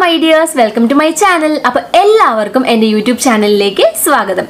my dears welcome to my channel അപ്പൊ എല്ലാവർക്കും എന്റെ യൂട്യൂബ് ചാനലിലേക്ക് സ്വാഗതം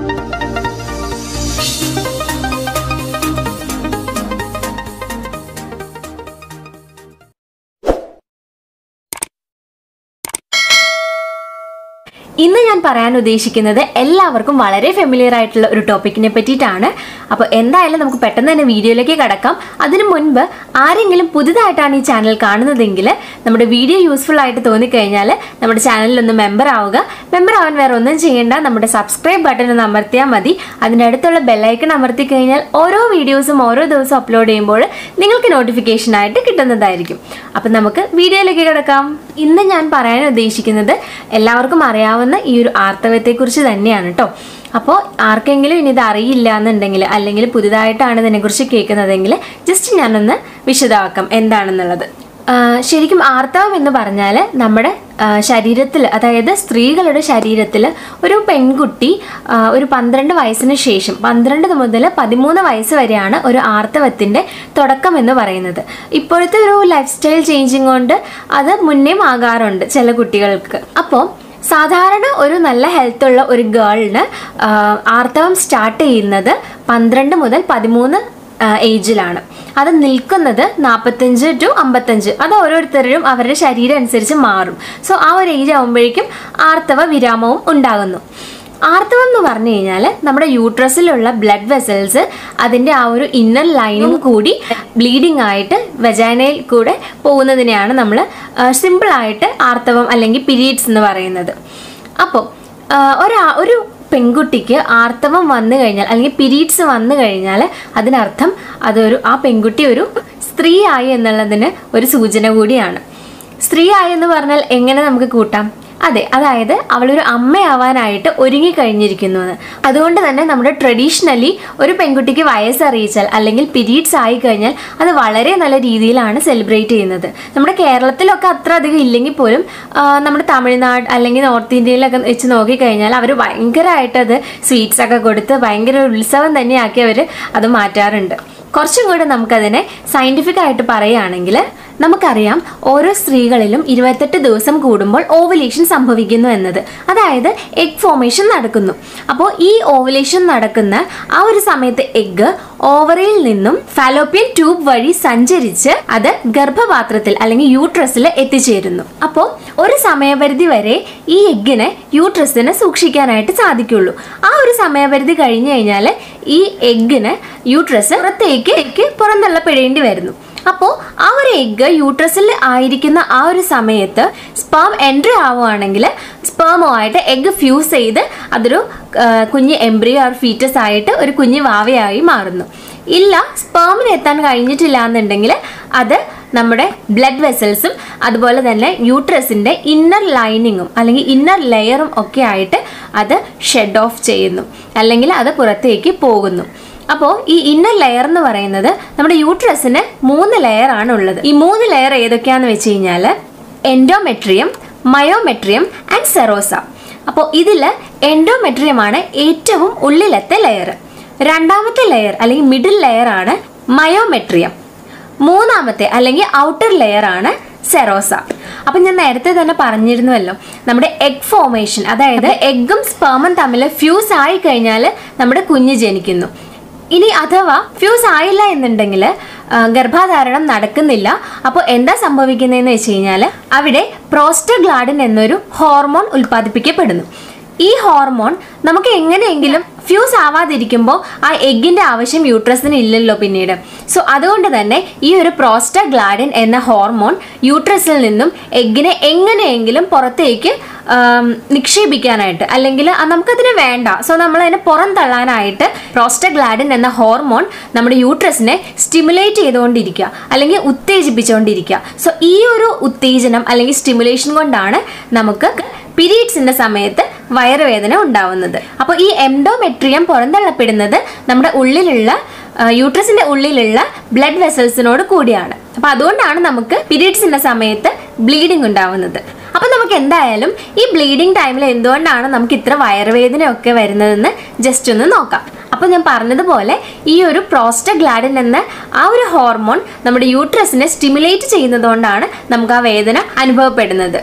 ഇന്ന് ഞാൻ പറയാൻ ഉദ്ദേശിക്കുന്നത് എല്ലാവർക്കും വളരെ ഫെമിലിയർ ആയിട്ടുള്ള ഒരു ടോപ്പിക്കിനെ പറ്റിയിട്ടാണ് അപ്പോൾ എന്തായാലും നമുക്ക് പെട്ടെന്ന് തന്നെ വീഡിയോയിലേക്ക് കടക്കാം അതിനു മുൻപ് ആരെങ്കിലും പുതുതായിട്ടാണ് ഈ ചാനൽ കാണുന്നതെങ്കിൽ നമ്മുടെ വീഡിയോ യൂസ്ഫുൾ ആയിട്ട് തോന്നിക്കഴിഞ്ഞാൽ നമ്മുടെ ചാനലിൽ ഒന്ന് മെമ്പർ ആവുക മെമ്പർ ആവാൻ വേറെ ഒന്നും ചെയ്യേണ്ട നമ്മുടെ സബ്സ്ക്രൈബ് ബട്ടൺ ഒന്ന് അമർത്തിയാൽ മതി അതിനടുത്തുള്ള ബെല്ലൈക്കൺ അമർത്തി കഴിഞ്ഞാൽ ഓരോ വീഡിയോസും ഓരോ ദിവസം അപ്ലോഡ് ചെയ്യുമ്പോൾ നിങ്ങൾക്ക് നോട്ടിഫിക്കേഷൻ ആയിട്ട് കിട്ടുന്നതായിരിക്കും അപ്പം നമുക്ക് വീഡിയോയിലേക്ക് കിടക്കാം ഇന്ന് ഞാൻ പറയാൻ ഉദ്ദേശിക്കുന്നത് എല്ലാവർക്കും അറിയാവുന്ന ഈ ഒരു ആർത്തവത്തെക്കുറിച്ച് തന്നെയാണ് കേട്ടോ അപ്പോൾ ആർക്കെങ്കിലും ഇനി ഇത് അറിയില്ല എന്നുണ്ടെങ്കിൽ അല്ലെങ്കിൽ പുതുതായിട്ടാണ് ഇതിനെക്കുറിച്ച് കേൾക്കുന്നതെങ്കിൽ ജസ്റ്റ് ഞാനൊന്ന് വിശദമാക്കാം എന്താണെന്നുള്ളത് ആ, ശരിക്കും ആർത്തവം എന്ന് പറഞ്ഞാൽ നമ്മുടെ ശരീരത്തിൽ അതായത് സ്ത്രീകളുടെ ശരീരത്തിൽ ഒരു പെൺകുട്ടി ആ, ഒരു പന്ത്രണ്ട് വയസ്സിന് ശേഷം പന്ത്രണ്ട് മുതൽ പതിമൂന്ന് വയസ്സ് വരെയാണ് ഒരു ആർത്തവത്തിൻ്റെ തുടക്കം എന്ന് പറയുന്നത് ഇപ്പോഴത്തെ ഒരു ലൈഫ് സ്റ്റൈൽ ചേഞ്ചിങ് കൊണ്ട് അത് മുന്നേയും ആകാറുണ്ട് ചില കുട്ടികൾക്ക് അപ്പോൾ സാധാരണ ഒരു നല്ല ഹെൽത്ത് ഉള്ള ഒരു ഗേളിന് ആർത്തവം സ്റ്റാർട്ട് ചെയ്യുന്നത് പന്ത്രണ്ട് മുതൽ പതിമൂന്ന് ഏജിലാണ് അത് നിൽക്കുന്നത് നാൽപ്പത്തഞ്ച് ടു അമ്പത്തഞ്ച് അത് ഓരോരുത്തരും അവരുടെ ശരീരം അനുസരിച്ച് മാറും സോ ആ ഒരു ഏജ് ആകുമ്പോഴേക്കും ആർത്തവ വിരാമവും ഉണ്ടാകുന്നു ആർത്തവം എന്ന് പറഞ്ഞു കഴിഞ്ഞാൽ നമ്മുടെ യൂട്രസിലുള്ള ബ്ലഡ് വെസൽസ് അതിൻ്റെ ആ ഒരു ഇന്നർ ലൈനും കൂടി ബ്ലീഡിംഗ് ആയിട്ട് വെജാനയിൽ കൂടെ പോകുന്നതിനെയാണ് നമ്മൾ സിമ്പിളായിട്ട് ആർത്തവം അല്ലെങ്കിൽ പീരീഡ്സ് എന്ന് പറയുന്നത് അപ്പോൾ ഒരാ ഒരു പെൺകുട്ടിക്ക് ആർത്തവം വന്നു കഴിഞ്ഞാൽ അല്ലെങ്കിൽ പീരീഡ്സ് വന്നു കഴിഞ്ഞാൽ അതിനർത്ഥം അതൊരു ആ പെൺകുട്ടി ഒരു സ്ത്രീ ആയി എന്നുള്ളതിന് ഒരു സൂചന കൂടിയാണ് സ്ത്രീ ആയി എന്ന് പറഞ്ഞാൽ എങ്ങനെ നമുക്ക് കൂട്ടാം അതെ അതായത് അവളൊരു അമ്മയാവാനായിട്ട് ഒരുങ്ങി കഴിഞ്ഞിരിക്കുന്നു എന്ന് അതുകൊണ്ട് തന്നെ നമ്മുടെ ട്രഡീഷണലി ഒരു പെൺകുട്ടിക്ക് വയസ്സറിയിച്ചാൽ അല്ലെങ്കിൽ പീരീഡ്സ് ആയി കഴിഞ്ഞാൽ അത് വളരെ നല്ല രീതിയിലാണ് സെലിബ്രേറ്റ് ചെയ്യുന്നത് നമ്മുടെ കേരളത്തിലൊക്കെ അത്ര അധികം ഇല്ലെങ്കിൽ പോലും ആ, നമ്മുടെ തമിഴ്നാട് അല്ലെങ്കിൽ നോർത്ത് ഇന്ത്യയിലൊക്കെ വെച്ച് നോക്കിക്കഴിഞ്ഞാൽ അവർ ഭയങ്കരമായിട്ട് അത് സ്വീറ്റ്സ് ഒക്കെ കൊടുത്ത് ഭയങ്കര ഒരു ഉത്സവം തന്നെയാക്കി അവർ അത് മാറ്റാറുണ്ട് കുറച്ചും കൂടെ നമുക്കതിനെ സയൻറ്റിഫിക് ആയിട്ട് പറയുകയാണെങ്കിൽ നമുക്കറിയാം ഓരോ സ്ത്രീകളിലും ഇരുപത്തെട്ട് ദിവസം കൂടുമ്പോൾ ഓവുലേഷൻ സംഭവിക്കുന്നു എന്നത് അതായത് എഗ് ഫോമേഷൻ നടക്കുന്നു അപ്പോൾ ഈ ഓവുലേഷൻ നടക്കുന്ന ആ ഒരു സമയത്ത് എഗ്ഗ് ഓവറിയിൽ നിന്നും ഫാലോപ്പിയൻ ട്യൂബ് വഴി സഞ്ചരിച്ച് അത് ഗർഭപാത്രത്തിൽ അല്ലെങ്കിൽ യൂട്രസിൽ എത്തിച്ചേരുന്നു അപ്പോൾ ഒരു സമയപരിധി വരെ ഈ എഗ്ഗിനെ യൂട്രസിന് സൂക്ഷിക്കാനായിട്ട് സാധിക്കുള്ളൂ ആ ഒരു സമയപരിധി കഴിഞ്ഞു കഴിഞ്ഞാൽ ഈ എഗ്ഗിന് യൂട്രസ് പുറത്തേക്ക് പുറന്തള്ളപ്പെടേണ്ടി വരുന്നു അപ്പോൾ ആ ഒരു എഗ്ഗ് യൂട്രസിൽ ആയിരിക്കുന്ന ആ ഒരു സമയത്ത് സ്പേം എൻട്രി ആവുകയാണെങ്കിൽ സ്പേമുമായിട്ട് എഗ്ഗ് ഫ്യൂസ് ചെയ്ത് അതൊരു ആ, കുഞ്ഞ് എംബ്രിയോ ഓർ ഫീറ്റസ് ആയിട്ട് ഒരു കുഞ്ഞ് വാവയായി മാറുന്നു ഇല്ല സ്പേമിന് എത്താൻ കഴിഞ്ഞിട്ടില്ല എന്നുണ്ടെങ്കിൽ അത് നമ്മുടെ ബ്ലഡ് വെസൽസും അതുപോലെ തന്നെ യൂട്രസിൻ്റെ ഇന്നർ ലൈനിങ്ങും അല്ലെങ്കിൽ ഇന്നർ ലെയറും ഒക്കെ ആയിട്ട് അത് ഷെഡ് ഓഫ് ചെയ്യുന്നു അല്ലെങ്കിൽ അത് പുറത്തേക്ക് പോകുന്നു അപ്പോൾ ഈ ഇന്നർ ലെയർ എന്ന് പറയുന്നത് നമ്മുടെ യൂട്രസിന് മൂന്ന് ലെയർ ആണ് ഉള്ളത് ഈ മൂന്ന് ലെയർ ഏതൊക്കെയാന്ന് വെച്ച് കഴിഞ്ഞാൽ എൻഡോമെട്രിയം മയോമെട്രിയം ആൻഡ് സെറോസ അപ്പോൾ ഇതിൽ എൻഡോമെട്രിയമാണ് ഏറ്റവും ഉള്ളിലത്തെ ലെയർ രണ്ടാമത്തെ ലെയർ അല്ലെങ്കിൽ മിഡിൽ ലെയർ ആണ് മയോമെട്രിയം മൂന്നാമത്തെ അല്ലെങ്കിൽ ഔട്ടർ ലെയർ ആണ് സെറോസ അപ്പം ഞാൻ നേരത്തെ തന്നെ പറഞ്ഞിരുന്നുവല്ലോ നമ്മുടെ എഗ് ഫോമേഷൻ അതായത് എഗ്ഗും സ്പേമും തമ്മിൽ ഫ്യൂസ് ആയി കഴിഞ്ഞാൽ നമ്മുടെ കുഞ്ഞ് ജനിക്കുന്നു ഇനി അഥവാ ഫ്യൂസ് ആയില്ല എന്നുണ്ടെങ്കിൽ ഗർഭാധാരണം നടക്കുന്നില്ല അപ്പോൾ എന്താ സംഭവിക്കുന്നതെന്ന് വെച്ച് കഴിഞ്ഞാൽ അവിടെ പ്രോസ്റ്റഗ്ലാഡിൻ എന്നൊരു ഹോർമോൺ ഉൽപ്പാദിപ്പിക്കപ്പെടുന്നു ഈ ഹോർമോൺ നമുക്ക് എങ്ങനെയെങ്കിലും ഫ്യൂസ് ആവാതിരിക്കുമ്പോൾ ആ എഗ്ഗിൻ്റെ ആവശ്യം യൂട്രസിന് ഇല്ലല്ലോ പിന്നീട് സോ അതുകൊണ്ട് തന്നെ ഈ ഒരു പ്രോസ്റ്റഗ്ലാഡിൻ എന്ന ഹോർമോൺ യൂട്രസിൽ നിന്നും എഗ്ഗിനെ എങ്ങനെയെങ്കിലും പുറത്തേക്ക് ആം, നിക്ഷേപിക്കാനായിട്ട് അല്ലെങ്കിൽ ആ നമുക്കതിന് വേണ്ട സോ നമ്മൾ അതിനെ പുറം തള്ളാനായിട്ട് പ്രോസ്റ്റഗ്ലാഡിൻ എന്ന ഹോർമോൺ നമ്മുടെ യൂട്രസിനെ സ്റ്റിമുലേറ്റ് ചെയ്തുകൊണ്ടിരിക്കുക അല്ലെങ്കിൽ ഉത്തേജിപ്പിച്ചുകൊണ്ടിരിക്കുക സോ ഈ ഒരു ഉത്തേജനം അല്ലെങ്കിൽ സ്റ്റിമുലേഷൻ കൊണ്ടാണ് നമുക്ക് പീരീഡ്സിന്റെ സമയത്ത് വയറുവേദന ഉണ്ടാവുന്നത് അപ്പോൾ ഈ എംഡോമെട്രിയം പുറന്തള്ളപ്പെടുന്നത് നമ്മുടെ ഉള്ളിലുള്ള ആ, യൂട്രസിന്റെ ഉള്ളിലുള്ള ബ്ലഡ് വെസൽസിനോട് കൂടിയാണ് അപ്പൊ അതുകൊണ്ടാണ് നമുക്ക് പീരീഡ്സിന്റെ സമയത്ത് ബ്ലീഡിംഗ് ഉണ്ടാവുന്നത് അപ്പൊ നമുക്ക് എന്തായാലും ഈ ബ്ലീഡിംഗ് ടൈമിൽ എന്തുകൊണ്ടാണ് നമുക്ക് ഇത്ര വയറുവേദനയൊക്കെ വരുന്നതെന്ന് ജസ്റ്റ് ഒന്ന് നോക്കാം അപ്പോൾ ഞാൻ പറഞ്ഞതുപോലെ ഈ ഒരു പ്രോസ്റ്റഗ്ലാഡിൻ എന്ന ആ ഒരു ഹോർമോൺ നമ്മുടെ യൂട്രസിനെ സ്റ്റിമുലേറ്റ് ചെയ്യുന്നതുകൊണ്ടാണ് നമുക്ക് ആ വേദന അനുഭവപ്പെടുന്നത്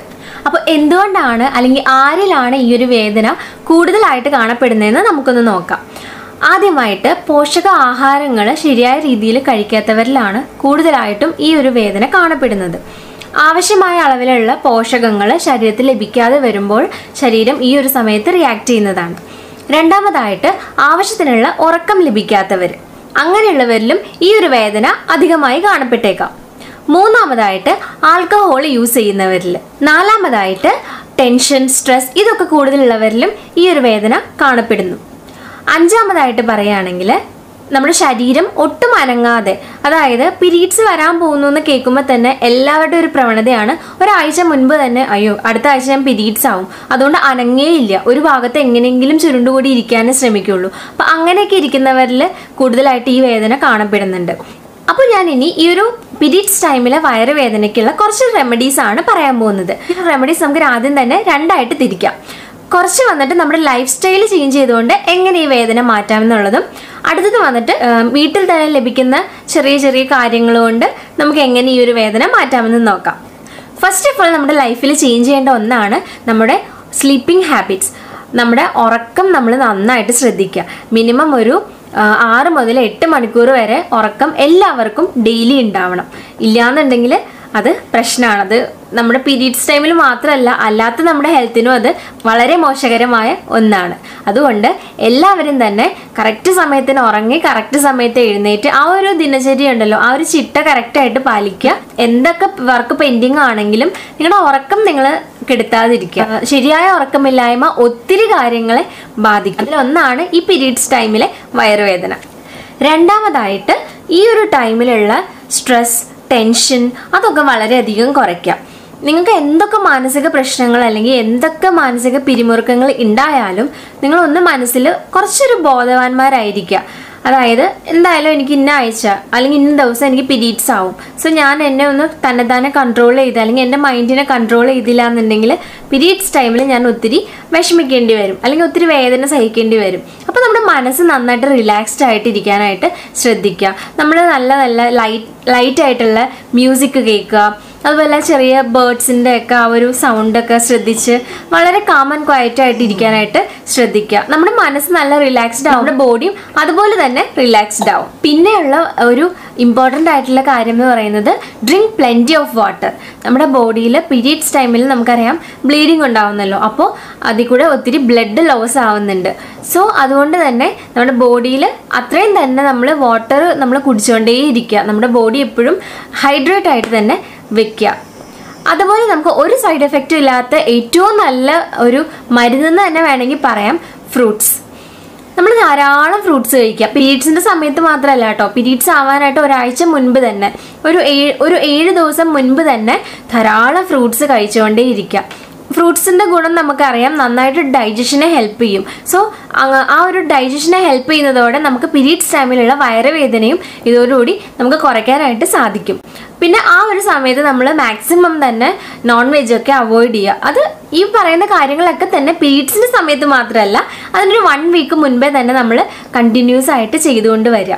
അപ്പോൾ എന്തുകൊണ്ടാണ് അല്ലെങ്കിൽ ആരിലാണ് ഈ ഒരു വേദന കൂടുതലായിട്ട് കാണപ്പെടുന്നതെന്ന് നമുക്കൊന്ന് നോക്കാം ആദ്യമായിട്ട് പോഷക ആഹാരങ്ങൾ ശരിയായ രീതിയിൽ കഴിക്കാത്തവരിലാണ് കൂടുതലായിട്ടും ഈ ഒരു വേദന കാണപ്പെടുന്നത് ആവശ്യമായ അളവിലുള്ള പോഷകങ്ങൾ ശരീരത്തിൽ ലഭിക്കാതെ വരുമ്പോൾ ശരീരം ഈ ഒരു സമയത്ത് റിയാക്ട് ചെയ്യുന്നതാണ് രണ്ടാമതായിട്ട് ആവശ്യത്തിനുള്ള ഉറക്കം ലഭിക്കാത്തവർ അങ്ങനെയുള്ളവരിലും ഈ ഒരു വേദന അധികമായി കാണപ്പെട്ടേക്കാം മൂന്നാമതായിട്ട് ആൽക്കഹോൾ യൂസ് ചെയ്യുന്നവരിൽ നാലാമതായിട്ട് ടെൻഷൻ സ്ട്രെസ് ഇതൊക്കെ കൂടുതലുള്ളവരിലും ഈ ഒരു വേദന കാണപ്പെടുന്നു അഞ്ചാമതായിട്ട് പറയുകയാണെങ്കിൽ നമ്മുടെ ശരീരം ഒട്ടും അനങ്ങാതെ അതായത് പീരീഡ്സ് വരാൻ പോകുന്നു എന്ന് കേൾക്കുമ്പോൾ തന്നെ എല്ലാവരുടെയും ഒരു പ്രവണതയാണ് ഒരാഴ്ച മുൻപ് തന്നെ അയ്യോ അടുത്ത ആഴ്ച ഞാൻ പീരീഡ്സ് ആവും അതുകൊണ്ട് അനങ്ങേയില്ല ഒരു ഭാഗത്ത് എങ്ങനെയെങ്കിലും ചുരുണ്ടുകൂടി ഇരിക്കാനേ ശ്രമിക്കുള്ളൂ അപ്പം അങ്ങനെയൊക്കെ ഇരിക്കുന്നവരിൽ കൂടുതലായിട്ട് ഈ വേദന കാണപ്പെടുന്നുണ്ട് അപ്പോൾ ഞാൻ ഇനി ഈ ഒരു പീരീഡ്സ് ടൈമിലെ വയറുവേദനയ്ക്കുള്ള കുറച്ച് റെമഡീസ് ആണ് പറയാൻ പോകുന്നത് ഈ റെമഡീസ് നമുക്ക് ആദ്യം തന്നെ രണ്ടായിട്ട് തിരിക്കാം കുറച്ച് വന്നിട്ട് നമ്മുടെ ലൈഫ് സ്റ്റൈൽ ചേഞ്ച് ചെയ്തുകൊണ്ട് എങ്ങനെ ഈ വേദന മാറ്റാമെന്നുള്ളതും അടുത്തത് വന്നിട്ട് ആ, വീട്ടിൽ തന്നെ ലഭിക്കുന്ന ചെറിയ ചെറിയ കാര്യങ്ങൾ കൊണ്ട് നമുക്ക് എങ്ങനെ ഈ ഒരു വേദന മാറ്റാമെന്ന് നോക്കാം ഫസ്റ്റ് ഓഫ് ഓൾ നമ്മുടെ ലൈഫിൽ ചേഞ്ച് ചെയ്യേണ്ട ഒന്നാണ് നമ്മുടെ സ്ലീപ്പിംഗ് ഹാബിറ്റ്സ് നമ്മുടെ ഉറക്കം നമ്മൾ നന്നായിട്ട് ശ്രദ്ധിക്കുക മിനിമം ഒരു ആ, ആറ് മുതൽ എട്ട് മണിക്കൂർ വരെ ഉറക്കം എല്ലാവർക്കും ഡെയിലി ഉണ്ടാവണം ഇല്ലാന്നുണ്ടെങ്കിൽ അത് പ്രശ്നമാണ് അത് നമ്മുടെ പീരീഡ്സ് ടൈമിൽ മാത്രമല്ല അല്ലാത്ത നമ്മുടെ ഹെൽത്തിനും അത് വളരെ മോശകരമായ ഒന്നാണ് അതുകൊണ്ട് എല്ലാവരും തന്നെ കറക്റ്റ് സമയത്തിന് ഉറങ്ങി കറക്റ്റ് സമയത്ത് എഴുന്നേറ്റ് ആ ഒരു ദിനചര്യ ഉണ്ടല്ലോ ആ ഒരു ചിട്ട കറക്റ്റായിട്ട് പാലിക്കുക എന്തൊക്കെ വർക്ക് പെൻഡിങ് ആണെങ്കിലും നിങ്ങളുടെ ഉറക്കം നിങ്ങൾ കെടുത്താതിരിക്കുക ശരിയായ ഉറക്കമില്ലായ്മ ഒത്തിരി കാര്യങ്ങളെ ബാധിക്കും അതിലൊന്നാണ് ഈ പീരീഡ്സ് ടൈമിലെ വയറുവേദന രണ്ടാമതായിട്ട് ഈ ഒരു ടൈമിലുള്ള സ്ട്രെസ് ടെൻഷൻ അതൊക്കെ വളരെയധികം കുറയ്ക്കാം നിങ്ങൾക്ക് എന്തൊക്കെ മാനസിക പ്രശ്നങ്ങൾ അല്ലെങ്കിൽ എന്തൊക്കെ മാനസിക പിരിമുറുക്കങ്ങൾ ഉണ്ടായാലും നിങ്ങളൊന്ന് മനസ്സിൽ കുറച്ചൊരു ബോധവാന്മാരായിരിക്കുക അതായത് എന്തായാലും എനിക്ക് ഇന്ന ആഴ്ച അല്ലെങ്കിൽ ഇന്ന ദിവസം എനിക്ക് പീരീഡ്സ് ആവും സോ ഞാൻ എന്നെ ഒന്ന് തന്നെ തന്നെ കൺട്രോൾ ചെയ്ത് അല്ലെങ്കിൽ എൻ്റെ മൈൻഡിനെ കൺട്രോൾ ചെയ്തില്ല എന്നുണ്ടെങ്കിൽ പീരീഡ്സ് ടൈമിൽ ഞാൻ ഒത്തിരി വിഷമിക്കേണ്ടി വരും അല്ലെങ്കിൽ ഒത്തിരി വേദന സഹിക്കേണ്ടി വരും അപ്പോൾ നമ്മുടെ മനസ്സ് നന്നായിട്ട് റിലാക്സ്ഡ് ആയിട്ട് ഇരിക്കാനായിട്ട് ശ്രദ്ധിക്കുക നമ്മൾ നല്ല നല്ല ലൈറ്റ് ലൈറ്റ് ആയിട്ടുള്ള മ്യൂസിക് കേൾക്കുക അതുപോലെ ചെറിയ ബേർഡ്സിൻ്റെ ഒക്കെ ആ ഒരു സൗണ്ടൊക്കെ ശ്രദ്ധിച്ച് വളരെ കാം ആൻഡ് ക്വയറ്റ് ആയിട്ട് ഇരിക്കാനായിട്ട് ശ്രദ്ധിക്കുക നമ്മുടെ മനസ്സ് നല്ല റിലാക്സ്ഡ് ആവും നമ്മുടെ ബോഡിയും അതുപോലെ തന്നെ റിലാക്സ്ഡ് ആവും പിന്നെയുള്ള ഒരു ഇമ്പോർട്ടൻ്റ് ആയിട്ടുള്ള കാര്യം എന്ന് പറയുന്നത് ഡ്രിങ്ക് പ്ലെൻറ്റി ഓഫ് വാട്ടർ നമ്മുടെ ബോഡിയിൽ പീരീഡ്സ് ടൈമിൽ നമുക്കറിയാം ബ്ലീഡിങ് ഉണ്ടാവുന്നല്ലോ അപ്പോൾ അതിൽ കൂടെ ഒത്തിരി ബ്ലഡ് ലോസ് ആവുന്നുണ്ട് സോ അതുകൊണ്ട് തന്നെ നമ്മുടെ ബോഡിയിൽ അത്രയും തന്നെ നമ്മൾ വാട്ടർ നമ്മൾ കുടിച്ചുകൊണ്ടേയിരിക്കുക നമ്മുടെ ബോഡി എപ്പോഴും ഹൈഡ്രേറ്റ് ആയിട്ട് തന്നെ വെക്കുക അതുപോലെ നമുക്ക് ഒരു സൈഡ് എഫക്റ്റും ഇല്ലാത്ത ഏറ്റവും നല്ല ഒരു മരുന്നെന്ന് തന്നെ വേണമെങ്കിൽ പറയാം ഫ്രൂട്ട്സ് നമ്മൾ ധാരാളം ഫ്രൂട്ട്സ് കഴിക്കുക പീരീഡ്സിൻ്റെ സമയത്ത് മാത്രമല്ല കേട്ടോ പീരീഡ്സ് ആവാനായിട്ട് ഒരാഴ്ച മുൻപ് തന്നെ ഒരു ഏഴ് ഒരു ഏഴ് ദിവസം മുൻപ് തന്നെ ധാരാളം ഫ്രൂട്ട്സ് കഴിച്ചുകൊണ്ടേ ഇരിക്കുക ഫ്രൂട്ട്സിൻ്റെ ഗുണം നമുക്കറിയാം നന്നായിട്ട് ഡൈജഷനെ ഹെൽപ്പ് ചെയ്യും സോ ആ ഒരു ഡൈജഷനെ ഹെൽപ്പ് ചെയ്യുന്നതോടെ നമുക്ക് പീരീഡ്സ് ടൈമിലുള്ള വയറുവേദനയും ഇതോടുകൂടി നമുക്ക് കുറയ്ക്കാനായിട്ട് സാധിക്കും പിന്നെ ആ ഒരു സമയത്ത് നമ്മൾ മാക്സിമം തന്നെ നോൺ വെജ് ഒക്കെ അവോയ്ഡ് ചെയ്യുക അത് ഈ പറയുന്ന കാര്യങ്ങളൊക്കെ തന്നെ പീരീഡ്സിൻ്റെ സമയത്ത് മാത്രമല്ല അതിനൊരു വൺ വീക്ക് മുൻപേ തന്നെ നമ്മൾ കണ്ടിന്യൂസ് ആയിട്ട് ചെയ്തുകൊണ്ട് വരിക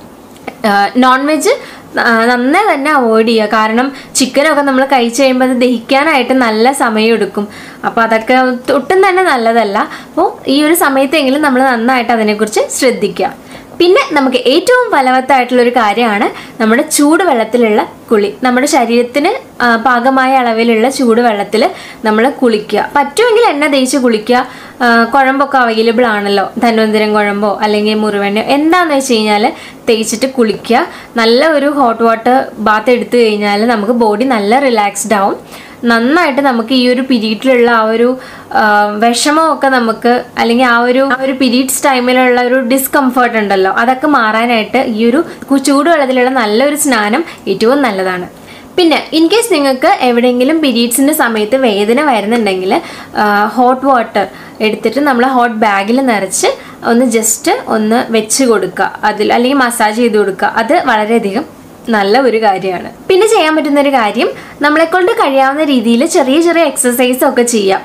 നോൺ വെജ് നന്നായി തന്നെ അവോയ്ഡ് ചെയ്യുക കാരണം ചിക്കനൊക്കെ നമ്മൾ കഴിച്ചു കഴിയുമ്പോൾ അത് ദഹിക്കാനായിട്ട് നല്ല സമയം എടുക്കും അപ്പോൾ അതൊക്കെ ഒട്ടും തന്നെ നല്ലതല്ല അപ്പോൾ ഈ ഒരു സമയത്തെങ്കിലും നമ്മൾ നന്നായിട്ട് അതിനെക്കുറിച്ച് ശ്രദ്ധിക്കുക പിന്നെ നമുക്ക് ഏറ്റവും ഫലവത്തായിട്ടുള്ള ഒരു കാര്യമാണ് നമ്മുടെ ചൂടുവെള്ളത്തിലുള്ള കുളി നമ്മുടെ ശരീരത്തിന് ആ, പാകമായ അളവിലുള്ള ചൂടുവെള്ളത്തിൽ നമ്മൾ കുളിക്കുക പറ്റുമെങ്കിൽ എണ്ണ തേച്ച് കുളിക്കുക ആ, കുഴമ്പൊക്കെ അവൈലബിൾ ആണല്ലോ ധന്വന്തരം കുഴമ്പോ അല്ലെങ്കിൽ മുറിവെണ്ണയോ എന്താണെന്ന് വെച്ച് കഴിഞ്ഞാൽ തേച്ചിട്ട് കുളിക്കുക നല്ല ഒരു ഹോട്ട് വാട്ടർ ബാത്ത് എടുത്തു കഴിഞ്ഞാൽ നമുക്ക് ബോഡി നല്ല റിലാക്സ്ഡ് ആവും നന്നായിട്ട് നമുക്ക് ഈ ഒരു പീരീഡിലുള്ള ആ ഒരു ആ, വിഷമമൊക്കെ നമുക്ക് അല്ലെങ്കിൽ ആ ഒരു ആ ഒരു പീരീഡ്സ് ടൈമിലുള്ള ഒരു ഡിസ്കംഫർട്ട് ഉണ്ടല്ലോ അതൊക്കെ മാറാനായിട്ട് ഈ ഒരു കു- ചൂടുവെള്ളത്തിലുള്ള നല്ലൊരു സ്നാനം ഏറ്റവും നല്ലതാണ് പിന്നെ ഇൻ കേസ് നിങ്ങൾക്ക് എവിടെയെങ്കിലും പീരീഡ്സിൻ്റെ സമയത്ത് വേദന വരുന്നുണ്ടെങ്കിൽ ഹോട്ട് വാട്ടർ എടുത്തിട്ട് നമ്മൾ ഹോട്ട് ബാഗിൽ നിറച്ച് ഒന്ന് ജസ്റ്റ് ഒന്ന് വെച്ച് കൊടുക്കുക അതിൽ അല്ലെങ്കിൽ മസാജ് ചെയ്ത് കൊടുക്കുക അത് വളരെയധികം നല്ല ഒരു കാര്യമാണ് പിന്നെ ചെയ്യാൻ പറ്റുന്ന ഒരു കാര്യം നമ്മളെ കൊണ്ട് കഴിയാവുന്ന രീതിയിൽ ചെറിയ ചെറിയ എക്സസൈസ് ഒക്കെ ചെയ്യാം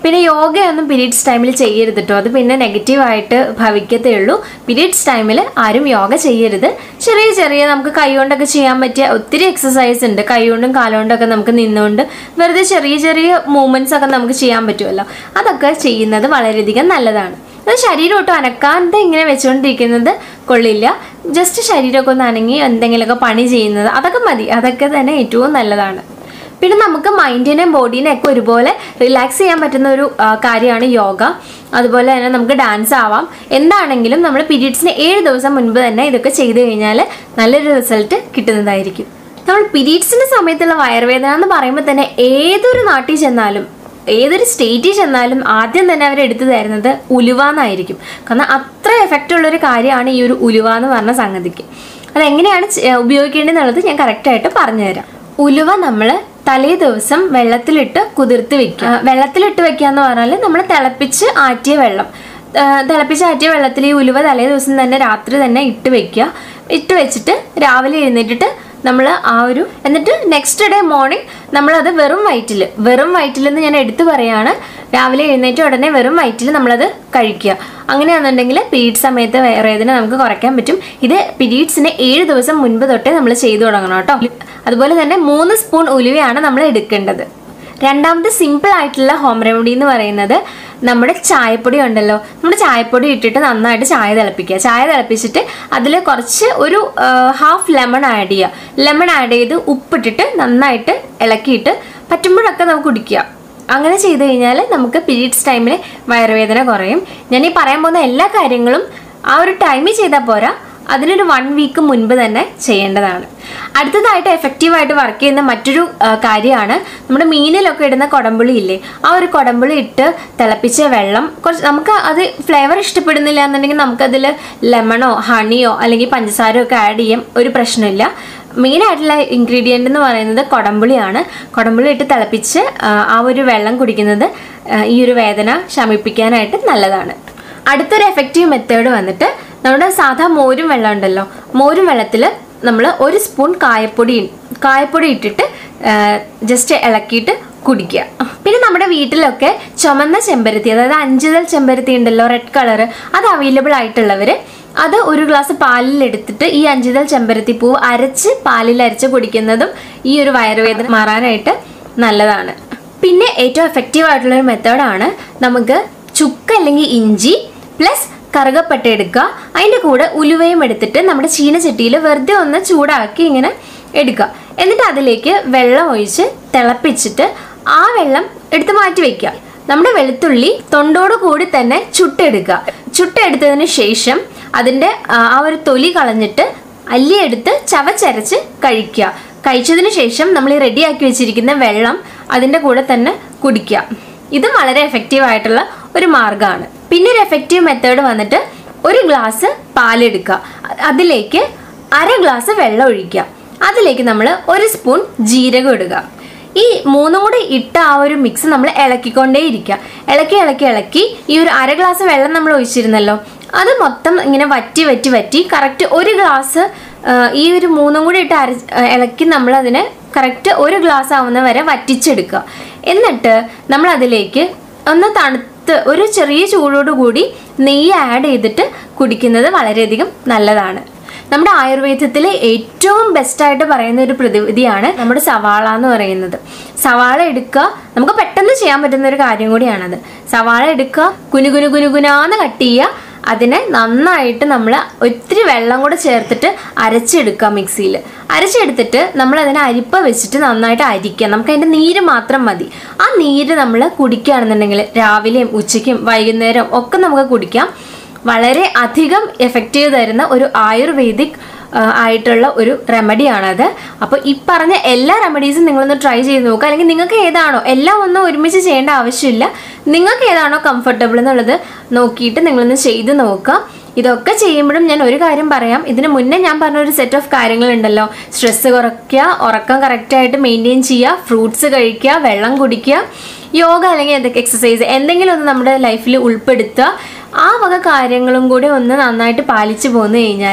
പിന്നെ യോഗയൊന്നും പീരീഡ്സ് ടൈമിൽ ചെയ്യരുത് കേട്ടോ അത് പിന്നെ നെഗറ്റീവായിട്ട് ഭവിക്കത്തേ ഉള്ളൂ പീരീഡ്സ് ടൈമിൽ ആരും യോഗ ചെയ്യരുത് ചെറിയ ചെറിയ നമുക്ക് കൈകൊണ്ടൊക്കെ ചെയ്യാൻ പറ്റിയ ഒത്തിരി എക്സസൈസ് ഉണ്ട് കൈകൊണ്ടും കാലുകൊണ്ടൊക്കെ നമുക്ക് നിന്നുകൊണ്ട് വെറുതെ ചെറിയ ചെറിയ മൂവ്മെൻറ്റ്സ് ഒക്കെ നമുക്ക് ചെയ്യാൻ പറ്റുമല്ലോ അതൊക്കെ ചെയ്യുന്നത് വളരെയധികം നല്ലതാണ് അത് ശരീരം ഒട്ടും അനക്കാതെ ഇങ്ങനെ വെച്ചുകൊണ്ടിരിക്കുന്നത് കൊള്ളില്ല ജസ്റ്റ് ശരീരമൊക്കെ ഒന്ന് അനങ്ങി എന്തെങ്കിലുമൊക്കെ പണി ചെയ്യുന്നത് അതൊക്കെ മതി അതൊക്കെ തന്നെ ഏറ്റവും നല്ലതാണ് പിന്നെ നമുക്ക് മൈൻഡിനെയും ബോഡീനെയും ഒക്കെ ഒരുപോലെ റിലാക്സ് ചെയ്യാൻ പറ്റുന്ന ഒരു ആ, കാര്യമാണ് യോഗ അതുപോലെ തന്നെ നമുക്ക് ഡാൻസ് ആവാം എന്താണെങ്കിലും നമ്മൾ പീരീഡ്സിന് ഏഴ് ദിവസം മുൻപ് തന്നെ ഇതൊക്കെ ചെയ്തു കഴിഞ്ഞാൽ നല്ലൊരു റിസൾട്ട് കിട്ടുന്നതായിരിക്കും നമ്മൾ പീരീഡ്സിൻ്റെ സമയത്തുള്ള വയറുവേദന എന്ന് പറയുമ്പോൾ തന്നെ ഏതൊരു നാട്ടിൽ ചെന്നാലും ഏതൊരു സ്റ്റേറ്റിൽ ചെന്നാലും ആദ്യം തന്നെ അവർ എടുത്തു തരുന്നത് ഉലുവ എന്നായിരിക്കും കാരണം അത്ര എഫക്റ്റ് ഉള്ളൊരു കാര്യമാണ് ഈ ഒരു ഉലുവ എന്ന് പറഞ്ഞ സംഗതിക്ക് അതെങ്ങനെയാണ് ചെ- ഉപയോഗിക്കേണ്ടതെന്നുള്ളത് ഞാൻ കറക്റ്റായിട്ട് പറഞ്ഞുതരാം ഉലുവ നമ്മൾ തലേ ദിവസം വെള്ളത്തിലിട്ട് കുതിർത്ത് വെക്കുക ആ, വെള്ളത്തിലിട്ട് വെക്കുക എന്ന് പറഞ്ഞാൽ നമ്മൾ തിളപ്പിച്ച് ആറ്റിയ വെള്ളം ആ, തിളപ്പിച്ച് ആറ്റിയ വെള്ളത്തിൽ ഈ ഉലുവ തലേ ദിവസം തന്നെ രാത്രി തന്നെ ഇട്ട് വെക്കുക ഇട്ട് വെച്ചിട്ട് രാവിലെ എഴുന്നേറ്റിട്ട് നമ്മൾ ആ ഒരു എന്നിട്ട് നെക്സ്റ്റ് ഡേ മോർണിംഗ് നമ്മളത് വെറും വയറ്റിൽ വെറും വയറ്റിൽ എന്ന് ഞാൻ എടുത്തു പറയാണ് രാവിലെ എഴുന്നേറ്റ ഉടനെ വെറും വയറ്റിൽ നമ്മളത് കഴിക്കുക അങ്ങനെയാണെന്നുണ്ടെങ്കിൽ പീരീഡ് സമയത്ത് വയറുവേദന നമുക്ക് കുറയ്ക്കാൻ പറ്റും ഇത് പീരീഡ്സിന് ഏഴ് ദിവസം മുൻപ് തൊട്ടേ നമ്മൾ ചെയ്തു തുടങ്ങണം കേട്ടോ അതുപോലെ തന്നെ മൂന്ന് സ്പൂൺ ഉലുവയാണ് നമ്മൾ എടുക്കേണ്ടത് രണ്ടാമത്തെ സിമ്പിൾ ആയിട്ടുള്ള ഹോം റെമഡി എന്ന് പറയുന്നത് നമ്മുടെ ചായപ്പൊടി ഉണ്ടല്ലോ നമ്മുടെ ചായപ്പൊടി ഇട്ടിട്ട് നന്നായിട്ട് ചായ തിളപ്പിക്കുക ചായ തിളപ്പിച്ചിട്ട് അതിൽ കുറച്ച് ഒരു ഹാഫ് ലെമൺ ആഡ് ചെയ്യുക ലെമൺ ആഡ് ചെയ്ത് ഉപ്പിട്ടിട്ട് നന്നായിട്ട് ഇളക്കിയിട്ട് പറ്റുമ്പോഴൊക്കെ നമുക്ക് കുടിക്കുക അങ്ങനെ ചെയ്ത് കഴിഞ്ഞാൽ നമുക്ക് പീരീഡ്സ് ടൈമിൽ വയറുവേദന കുറയും ഞാൻ ഈ പറയാൻ പോകുന്ന എല്ലാ കാര്യങ്ങളും ആ ഒരു ടൈമിൽ ചെയ്താൽ പോരാ അതിനൊരു വൺ വീക്ക് മുൻപ് തന്നെ ചെയ്യേണ്ടതാണ് അടുത്തതായിട്ട് എഫക്റ്റീവായിട്ട് വർക്ക് ചെയ്യുന്ന മറ്റൊരു ആ, കാര്യമാണ് നമ്മുടെ മീനിലൊക്കെ ഇടുന്ന കൊടമ്പുളി ഇല്ലേ ആ ഒരു കൊടമ്പുളി ഇട്ട് തിളപ്പിച്ച വെള്ളം കുറച്ച് നമുക്ക് അത് ഫ്ലേവർ ഇഷ്ടപ്പെടുന്നില്ല എന്നുണ്ടെങ്കിൽ നമുക്കതിൽ ലെമണോ ഹണിയോ അല്ലെങ്കിൽ പഞ്ചസാരയോ ഒക്കെ ആഡ് ചെയ്യാം ഒരു പ്രശ്നമില്ല മെയിനായിട്ടുള്ള ഇൻഗ്രീഡിയൻ്റ് എന്ന് പറയുന്നത് കൊടമ്പുളിയാണ് കൊടമ്പുളി ഇട്ട് തിളപ്പിച്ച് ആ, ആ ഒരു വെള്ളം കുടിക്കുന്നത് ആ, ഈ ഒരു വേദന ശമിപ്പിക്കാനായിട്ട് നല്ലതാണ് അടുത്തൊരു എഫക്റ്റീവ് മെത്തേഡ് വന്നിട്ട് നമ്മുടെ സാധാ മോരും വെള്ളം ഉണ്ടല്ലോ മോരും വെള്ളത്തിൽ നമ്മൾ ഒരു സ്പൂൺ കായപ്പൊടി കായപ്പൊടി ഇട്ടിട്ട് ജസ്റ്റ് ഇളക്കിയിട്ട് കുടിക്കുക പിന്നെ നമ്മുടെ വീട്ടിലൊക്കെ ചുമന്ന ചെമ്പരത്തി അതായത് അഞ്ചുതൽ ചെമ്പരത്തി ഉണ്ടല്ലോ റെഡ് കളർ അത് അവൈലബിൾ ആയിട്ടുള്ളവർ അത് ഒരു ഗ്ലാസ് പാലിൽ എടുത്തിട്ട് ഈ അഞ്ചുതൽ ചെമ്പരത്തി പൂവ് അരച്ച് പാലിൽ അരച്ച് കുടിക്കുന്നതും ഈ ഒരു വയറുവേദന മാറാനായിട്ട് നല്ലതാണ് പിന്നെ ഏറ്റവും എഫക്റ്റീവ് ആയിട്ടുള്ള ഒരു മെത്തേഡാണ് നമുക്ക് ചുക്ക് അല്ലെങ്കിൽ ഇഞ്ചി പ്ലസ് കറുകപ്പട്ട എടുക്കുക അതിൻ്റെ കൂടെ ഉലുവയും എടുത്തിട്ട് നമ്മുടെ ചീനച്ചട്ടിയിൽ വെറുതെ ഒന്ന് ചൂടാക്കി ഇങ്ങനെ എടുക്കുക എന്നിട്ട് അതിലേക്ക് വെള്ളം ഒഴിച്ച് തിളപ്പിച്ചിട്ട് ആ വെള്ളം എടുത്ത് മാറ്റി വെക്കുക നമ്മുടെ വെളുത്തുള്ളി തൊണ്ടോട് കൂടി തന്നെ ചുട്ടെടുക്കുക ചുട്ടെടുത്തതിന് ശേഷം അതിൻ്റെ ആ ആ ഒരു തൊലി കളഞ്ഞിട്ട് അല്ലിയെടുത്ത് ചവച്ചരച്ച് കഴിക്കുക കഴിച്ചതിന് ശേഷം നമ്മൾ ഈ റെഡിയാക്കി വെച്ചിരിക്കുന്ന വെള്ളം അതിൻ്റെ കൂടെ തന്നെ കുടിക്കുക ഇത് വളരെ എഫക്റ്റീവ് ആയിട്ടുള്ള ഒരു മാർഗ്ഗമാണ് പിന്നെ ഒരു എഫക്റ്റീവ് മെത്തേഡ് വന്നിട്ട് ഒരു ഗ്ലാസ് പാലെടുക്കുക അ- അതിലേക്ക് അര ഗ്ലാസ് വെള്ളം ഒഴിക്കുക അതിലേക്ക് നമ്മൾ ഒരു സ്പൂൺ ജീരകം ഇടുക ഈ മൂന്നും കൂടി ഇട്ട ആ ഒരു മിക്സ് നമ്മൾ ഇളക്കിക്കൊണ്ടേ ഇരിക്കുക ഇളക്കി ഇളക്കി ഇളക്കി ഈ ഒരു അര ഗ്ലാസ് വെള്ളം നമ്മൾ ഒഴിച്ചിരുന്നല്ലോ അത് മൊത്തം ഇങ്ങനെ വറ്റി വറ്റി വറ്റി കറക്റ്റ് ഒരു ഗ്ലാസ് ഈ ഒരു മൂന്നും കൂടി ഇട്ട് അര ഇളക്കി നമ്മൾ അതിനെ കറക്റ്റ് ഒരു ഗ്ലാസ് ആവുന്ന വരെ വറ്റിച്ചെടുക്കുക എന്നിട്ട് നമ്മൾ അതിലേക്ക് ഒന്ന് തണുത്ത് ഒരു ചെറിയ ചൂടോടുകൂടി നെയ്യ് ആഡ് ചെയ്തിട്ട് കുടിക്കുന്നത് വളരെയധികം നല്ലതാണ് നമ്മുടെ ആയുർവേദത്തിലെ ഏറ്റവും ബെസ്റ്റായിട്ട് പറയുന്ന ഒരു പ്രതിവിധിയാണ് നമ്മുടെ സവാള എന്ന് പറയുന്നത് സവാള എടുക്കുക നമുക്ക് പെട്ടെന്ന് ചെയ്യാൻ പറ്റുന്ന ഒരു കാര്യം കൂടിയാണത് സവാള എടുക്കുക കുനു കുനു കുനു കുനാന്ന് കട്ട് ചെയ്യുക അതിനെ നന്നായിട്ട് നമ്മൾ ഒത്തിരി വെള്ളം കൂടെ ചേർത്തിട്ട് അരച്ചെടുക്കുക മിക്സിയിൽ അരച്ചെടുത്തിട്ട് നമ്മൾ അതിനെ അരിപ്പ വെച്ചിട്ട് നന്നായിട്ട് അരിക്കുക നമുക്ക് അതിൻ്റെ നീര് മാത്രം മതി ആ നീര് നമ്മൾ കുടിക്കുകയാണെന്നുണ്ടെങ്കിൽ രാവിലെയും ഉച്ചയ്ക്കും വൈകുന്നേരം ഒക്കെ നമുക്ക് കുടിക്കാം വളരെ അധികം എഫക്റ്റീവ് തരുന്ന ഒരു ആയുർവേദിക് ആ, ആയിട്ടുള്ള ഒരു റെമഡിയാണത് അപ്പോൾ ഈ പറഞ്ഞ എല്ലാ റെമഡീസും നിങ്ങളൊന്ന് ട്രൈ ചെയ്ത് നോക്കുക അല്ലെങ്കിൽ നിങ്ങൾക്ക് ഏതാണോ എല്ലാം ഒന്നും ഒരുമിച്ച് ചെയ്യേണ്ട ആവശ്യമില്ല നിങ്ങൾക്ക് ഏതാണോ കംഫർട്ടബിൾ എന്നുള്ളത് നോക്കിയിട്ട് നിങ്ങളൊന്ന് ചെയ്ത് നോക്കുക ഇതൊക്കെ ചെയ്യുമ്പോഴും ഞാൻ ഒരു കാര്യം പറയാം ഇതിന് മുന്നേ ഞാൻ പറഞ്ഞ ഒരു സെറ്റ് ഓഫ് കാര്യങ്ങളുണ്ടല്ലോ സ്ട്രെസ്സ് കുറയ്ക്കുക ഉറക്കം കറക്റ്റായിട്ട് മെയിൻറ്റെയിൻ ചെയ്യുക ഫ്രൂട്ട്സ് കഴിക്കുക വെള്ളം കുടിക്കുക യോഗ അല്ലെങ്കിൽ എന്തൊക്കെ എക്സസൈസ് എന്തെങ്കിലും ഒന്ന് നമ്മുടെ ലൈഫിൽ ഉൾപ്പെടുത്തുക ആ വക കാര്യങ്ങളും കൂടി ഒന്ന് നന്നായിട്ട് പാലിച്ചു പോന്നു കഴിഞ്ഞാൽ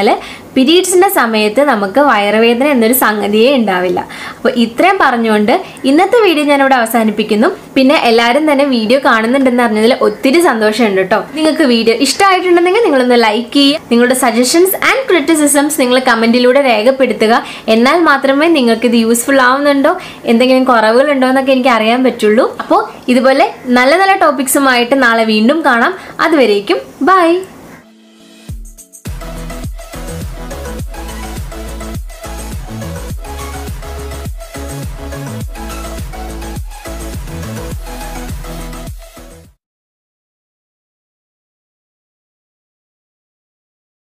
പീരീഡ്സിൻ്റെ സമയത്ത് നമുക്ക് വയറുവേദന എന്നൊരു സംഗതിയേ ഉണ്ടാവില്ല അപ്പോൾ ഇത്രയും പറഞ്ഞുകൊണ്ട് ഇന്നത്തെ വീഡിയോ ഞാനിവിടെ അവസാനിപ്പിക്കുന്നു പിന്നെ എല്ലാവരും തന്നെ വീഡിയോ കാണുന്നുണ്ടെന്ന് അറിഞ്ഞതിൽ ഒത്തിരി സന്തോഷമുണ്ട് കേട്ടോ നിങ്ങൾക്ക് വീഡിയോ ഇഷ്ടമായിട്ടുണ്ടെങ്കിൽ നിങ്ങളൊന്ന് ലൈക്ക് ചെയ്യുക നിങ്ങളുടെ സജഷൻസ് ആൻഡ് ക്രിറ്റിസിസംസ് നിങ്ങൾ കമൻറ്റിലൂടെ രേഖപ്പെടുത്തുക എന്നാൽ മാത്രമേ നിങ്ങൾക്ക് ഇത് യൂസ്ഫുൾ ആവുന്നുണ്ടോ എന്തെങ്കിലും കുറവുകളുണ്ടോ എന്നൊക്കെ എനിക്ക് അറിയാൻ പറ്റുള്ളൂ അപ്പോൾ ഇതുപോലെ നല്ല നല്ല ടോപ്പിക്സുമായിട്ട് നാളെ വീണ്ടും കാണാം അതുവരേക്കും ബൈ